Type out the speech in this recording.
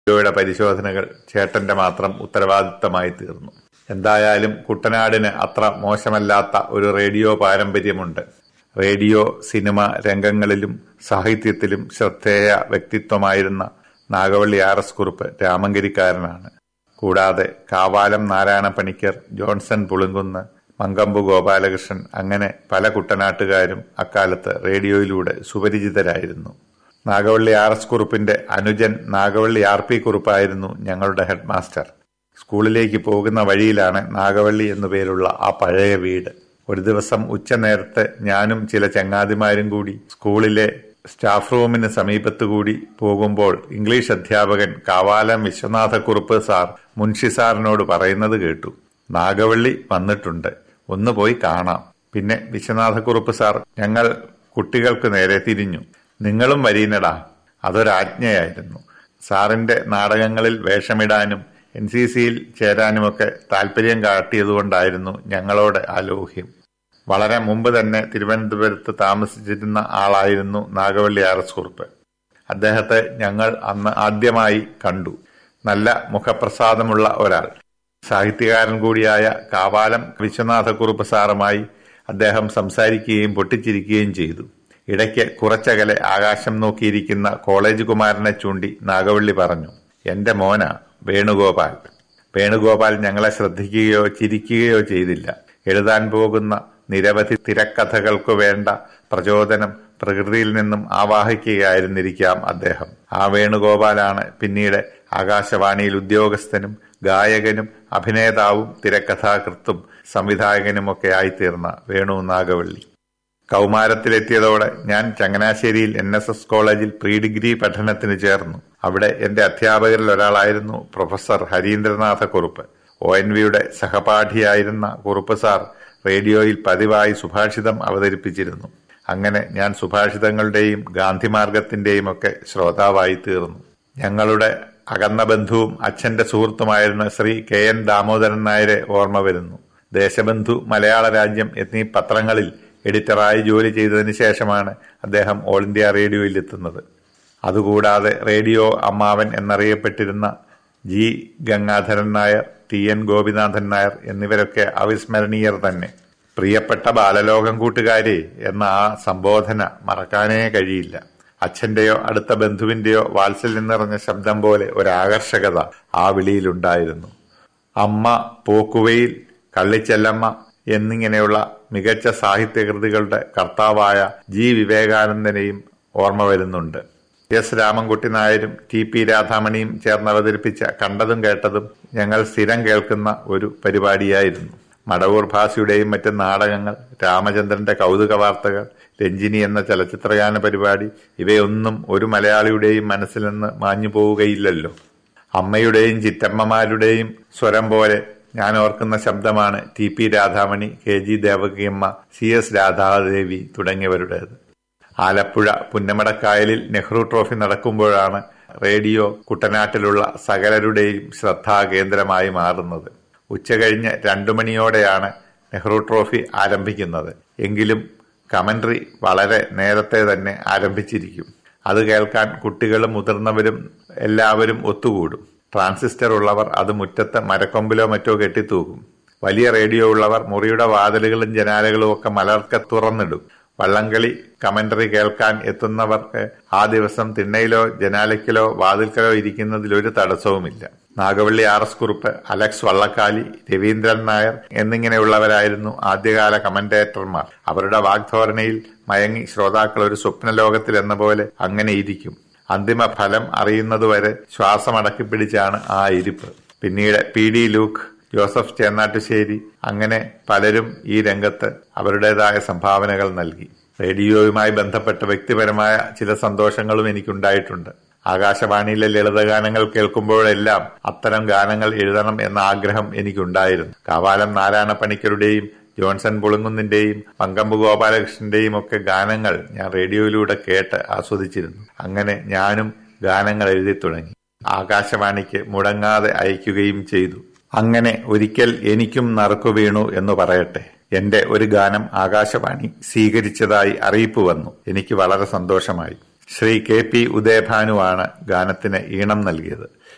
റേഡിയോയുടെ പരിശോധനകൾ ചേട്ടന്റെ മാത്രം ഉത്തരവാദിത്തമായി തീർന്നു എന്തായാലും കുട്ടനാടിന് അത്ര മോശമല്ലാത്ത ഒരു റേഡിയോ പാരമ്പര്യമുണ്ട് റേഡിയോ സിനിമ രംഗങ്ങളിലും സാഹിത്യത്തിലും ശ്രദ്ധേയ വ്യക്തിത്വമായിരുന്ന നാഗവള്ളി ആർ എസ് കുറുപ്പ് രാമങ്കരിക്കാരനാണ് കൂടാതെ കാവാലം നാരായണ പണിക്കർ ജോൺസൺ പുളുങ്കുന്ന് മങ്കമ്പു ഗോപാലകൃഷ്ണൻ അങ്ങനെ പല കുട്ടനാട്ടുകാരും അക്കാലത്ത് റേഡിയോയിലൂടെ സുപരിചിതരായിരുന്നു നാഗവള്ളി ആർ എസ് കുറുപ്പിന്റെ അനുജൻ നാഗവള്ളി ആർ പി കുറുപ്പായിരുന്നു ഞങ്ങളുടെ ഹെഡ് മാസ്റ്റർ സ്കൂളിലേക്ക് പോകുന്ന വഴിയിലാണ് നാഗവള്ളി എന്നു പേരുള്ള ആ പഴയ വീട് ഒരു ദിവസം ഉച്ചനേരത്ത് ഞാനും ചില ചങ്ങാതിമാരും കൂടി സ്കൂളിലെ സ്റ്റാഫ് റൂമിന് സമീപത്തുകൂടി പോകുമ്പോൾ ഇംഗ്ലീഷ് അധ്യാപകൻ കാവാലം വിശ്വനാഥക്കുറുപ്പ് സാർ മുൻഷി സാറിനോട് പറയുന്നത് കേട്ടു നാഗവള്ളി വന്നിട്ടുണ്ട് ഒന്ന് പോയി കാണാം പിന്നെ വിശ്വനാഥക്കുറുപ്പ് സാർ ഞങ്ങൾ കുട്ടികൾക്ക് നേരെ തിരിഞ്ഞു നിങ്ങളും വരീനടാ അതൊരാജ്ഞയായിരുന്നു സാറിന്റെ നാടകങ്ങളിൽ വേഷമിടാനും എൻ സി സിയിൽ ചേരാനുമൊക്കെ താല്പര്യം കാട്ടിയതുകൊണ്ടായിരുന്നു ഞങ്ങളോട് ആ ലോഹ്യം വളരെ മുമ്പ് തന്നെ തിരുവനന്തപുരത്ത് താമസിച്ചിരുന്ന ആളായിരുന്നു നാഗവള്ളി ആർ എസ് കുറുപ്പ് അദ്ദേഹത്തെ ഞങ്ങൾ അന്ന് ആദ്യമായി കണ്ടു നല്ല മുഖപ്രസാദമുള്ള ഒരാൾ സാഹിത്യകാരൻ കൂടിയായ കാവാലം വിശ്വനാഥക്കുറുപ്പ് സാറുമായി അദ്ദേഹം സംസാരിക്കുകയും പൊട്ടിച്ചിരിക്കുകയും ചെയ്തു ഇടയ്ക്ക് കുറച്ചകലെ ആകാശം നോക്കിയിരിക്കുന്ന കോളേജ് കുമാരനെ ചൂണ്ടി നാഗവള്ളി പറഞ്ഞു എന്റെ മോന വേണുഗോപാൽ വേണുഗോപാൽ ഞങ്ങളെ ശ്രദ്ധിക്കുകയോ ചിരിക്കുകയോ ചെയ്തില്ല എഴുതാൻ പോകുന്ന നിരവധി തിരക്കഥകൾക്കു വേണ്ട പ്രചോദനം പ്രകൃതിയിൽ നിന്നും ആവാഹിക്കുകയായിരുന്നിരിക്കാം അദ്ദേഹം ആ വേണുഗോപാലാണ് പിന്നീട് ആകാശവാണിയിൽ ഉദ്യോഗസ്ഥനും ഗായകനും അഭിനേതാവും തിരക്കഥാകൃത്തും സംവിധായകനുമൊക്കെ ആയിത്തീർന്ന വേണു നാഗവള്ളി കൗമാരത്തിലെത്തിയതോടെ ഞാൻ ചങ്ങനാശ്ശേരിയിൽ എൻ എസ് എസ് കോളേജിൽ പ്രീ ഡിഗ്രി പഠനത്തിന് ചേർന്നു അവിടെ എന്റെ അധ്യാപകരിൽ ഒരാളായിരുന്നു professor Harindranatha Kurup O N വിയുടെ സഹപാഠിയായിരുന്ന കുറുപ്പ് സാർ റേഡിയോയിൽ പതിവായി സുഭാഷിതം അവതരിപ്പിച്ചിരുന്നു അങ്ങനെ ഞാൻ സുഭാഷിതങ്ങളുടെയും ഗാന്ധിമാർഗത്തിന്റെയും ഒക്കെ ശ്രോതാവായി തീർന്നു ഞങ്ങളുടെ അകന്ന ബന്ധുവും അച്ഛന്റെ സുഹൃത്തുമായിരുന്ന ശ്രീ കെ എൻ ദാമോദരൻ നായരെ ഓർമ്മ വരുന്നു ദേശബന്ധു മലയാള രാജ്യം എന്നീ പത്രങ്ങളിൽ എഡിറ്ററായി ജോലി ചെയ്തതിനു ശേഷമാണ് അദ്ദേഹം ഓൾ ഇന്ത്യ റേഡിയോയിൽ എത്തുന്നത് അതുകൂടാതെ റേഡിയോ അമ്മാവൻ എന്നറിയപ്പെട്ടിരുന്ന G Gangadharan Nair T N Gopinathan Nair എന്നിവരൊക്കെ അവിസ്മരണീയർ തന്നെ പ്രിയപ്പെട്ട ബാലലോകം കൂട്ടുകാരെ എന്ന ആ സംബോധന മറക്കാനേ കഴിയില്ല അച്ഛന്റെയോ അടുത്ത ബന്ധുവിന്റെയോ വാത്സല്യം നിറഞ്ഞ ശബ്ദം പോലെ ഒരാകർഷകത ആ വിളിയിലുണ്ടായിരുന്നു അമ്മ പോക്കുവയിൽ കള്ളിച്ചെല്ലമ്മ എന്നിങ്ങനെയുള്ള മികച്ച സാഹിത്യകൃതികളുടെ കർത്താവായ ജി വിവേകാനന്ദനെയും ഓർമ്മ വരുന്നുണ്ട് എസ് രാമൻകുട്ടി നായരും ടി പി രാധാമണിയും ചേർന്ന് അവതരിപ്പിച്ച കണ്ടതും കേട്ടതും ഞങ്ങൾ സ്ഥിരം കേൾക്കുന്ന ഒരു പരിപാടിയായിരുന്നു മടവൂർ ഭാസിയുടെയും മറ്റ് നാടകങ്ങൾ രാമചന്ദ്രന്റെ കൗതുക വാർത്തകൾ രഞ്ജിനി എന്ന ചലച്ചിത്രഗാന പരിപാടി ഇവയൊന്നും ഒരു മലയാളിയുടെയും മനസ്സിൽ നിന്ന് മാഞ്ഞു പോവുകയില്ലല്ലോ അമ്മയുടെയും ചിറ്റമ്മമാരുടെയും സ്വരം പോലെ ഞാൻ ഓർക്കുന്ന ശബ്ദമാണ് T P Radhamani K G Devakiamma C S Radhadevi തുടങ്ങിയവരുടേത് ആലപ്പുഴ പുന്നമടക്കായലിൽ നെഹ്റു ട്രോഫി നടക്കുമ്പോഴാണ് റേഡിയോ കുട്ടനാട്ടിലുള്ള സകലരുടെയും ശ്രദ്ധാകേന്ദ്രമായി മാറുന്നത് ഉച്ചകഴിഞ്ഞ് രണ്ടു മണിയോടെയാണ് നെഹ്റു ട്രോഫി ആരംഭിക്കുന്നത് എങ്കിലും കമന്ററി വളരെ നേരത്തെ തന്നെ ആരംഭിച്ചിരിക്കും അത് കേൾക്കാൻ കുട്ടികളും മുതിർന്നവരും എല്ലാവരും ഒത്തുകൂടും ട്രാൻസിസ്റ്റർ ഉള്ളവർ അത് മുറ്റത്ത് മരക്കൊമ്പിലോ മറ്റോ കെട്ടിത്തൂക്കും വലിയ റേഡിയോ ഉള്ളവർ മുറിയുടെ വാതിലുകളും ജനാലകളും ഒക്കെ മലർക്കെ തുറന്നിടും വള്ളംകളി കമന്ററി കേൾക്കാൻ എത്തുന്നവർക്ക് ആ ദിവസം തിണ്ണയിലോ ജനാലയ്ക്കലോ വാതിൽക്കലോ ഇരിക്കുന്നതിൽ ഒരു തടസ്സവുമില്ല Nagavally R S Kurup Alex Vallakkali Raveendran Nair എന്നിങ്ങനെയുള്ളവരായിരുന്നു ആദ്യകാല കമന്റേറ്റർമാർ അവരുടെ വാഗ്ധോരണയിൽ മയങ്ങി ശ്രോതാക്കൾ ഒരു സ്വപ്നലോകത്തിൽ എന്ന പോലെ അങ്ങനെ ഇരിക്കും അന്തിമ ഫലം അറിയുന്നതുവരെ ശ്വാസമടക്കി പിടിച്ചാണ് ആ ഇരിപ്പ് പിന്നീട് P D Luke Joseph Chennattussery അങ്ങനെ പലരും ഈ രംഗത്ത് അവരുടേതായ സംഭാവനകൾ നൽകി റേഡിയോയുമായി ബന്ധപ്പെട്ട വ്യക്തിപരമായ ചില സന്തോഷങ്ങളും എനിക്കുണ്ടായിട്ടുണ്ട് ആകാശവാണിയിലെ ലളിതഗാനങ്ങൾ കേൾക്കുമ്പോഴെല്ലാം അത്തരം ഗാനങ്ങൾ എഴുതണം എന്ന ആഗ്രഹം എനിക്കുണ്ടായിരുന്നു കാവാലം നാരായണ പണിക്കരുടെയും ജോൺസൺ പുളുങ്ങുന്നിന്റെയും പങ്കമ്പ് ഗോപാലകൃഷ്ണന്റെയും ഒക്കെ ഗാനങ്ങൾ ഞാൻ റേഡിയോയിലൂടെ കേട്ട് ആസ്വദിച്ചിരുന്നു അങ്ങനെ ഞാനും ഗാനങ്ങൾ എഴുതി തുടങ്ങി ആകാശവാണിക്ക് മുടങ്ങാതെ അയക്കുകയും ചെയ്തു അങ്ങനെ ഒരിക്കൽ എനിക്കും നറുക്കു വീണു എന്ന് പറയട്ടെ എന്റെ ഒരു ഗാനം ആകാശവാണി സ്വീകരിച്ചതായി അറിയിപ്പ് വന്നു എനിക്ക് വളരെ സന്തോഷമായി ശ്രീ കെ പി ഉദയഭാനുവാണ് ഗാനത്തിന് ഈണം നൽകിയത്